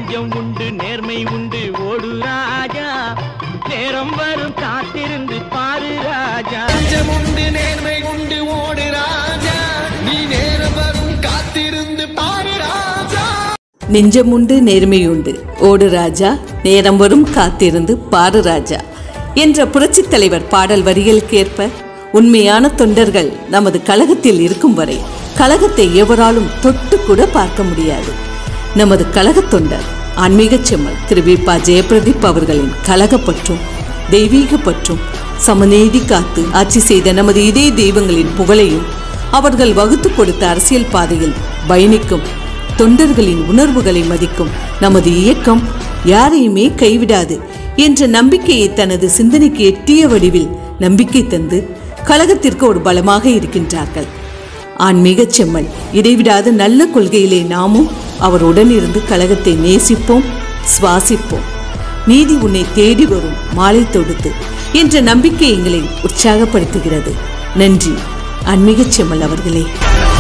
நெஞ்சம் உண்டு நேர்மை உண்டு ஓடு ராஜா நேரம் வரும் காத்திருந்து பாரு ராஜா நெஞ்சம் உண்டு நேர்மை உண்டு ஓடு ராஜா நீ நேரம் வரும் காத்திருந்து பாரு ராஜா நெஞ்சமுண்டு நேர்மையுண்டு ஓடு ராஜா நேரம் வரும் காத்திருந்து பாரு ராஜா என்ற புரட்சித் தலைவர் பாடல் வரிகளுக்கேற்ப உண்மையான தொண்டர்கள் நமது கழகத்தில் இருக்கும் வரை கழகத்தை எவராலும் தொட்டு கூட பார்க்க முடியாது நமது கழகத் தொண்டர் ஆன்மீகச் செம்மல் திரு வி ப ஜெயபிரதீப் அவர்களின் கழகப்பற்றும் தெய்வீக பற்றும் சமநீதி காத்து ஆட்சி செய்த நமது இதே தெய்வங்களின் புகழையும் அவர்கள் வகுத்து கொடுத்த அரசியல் பாதையில் பயணிக்கும் தொண்டர்களின் உணர்வுகளை மதிக்கும் நமது இயக்கம் யாரையுமே கைவிடாது என்ற நம்பிக்கையை தனது சிந்தனைக்கு எட்டிய வடிவில் நம்பிக்கை தந்து கழகத்திற்கு ஒரு பலமாக இருக்கின்றார்கள் ஆன்மீகச் செம்மல் இடைவிடாத நல்ல கொள்கையிலே நாமும் அவருடன் இருந்து கழகத்தை நேசிப்போம் சுவாசிப்போம் நீதி உன்னை தேடி வரும் மாலை தொடுத்து என்ற நம்பிக்கை எங்களை உற்சாகப்படுத்துகிறது நன்றி ஆன்மீகச் செம்மல் அவர்களே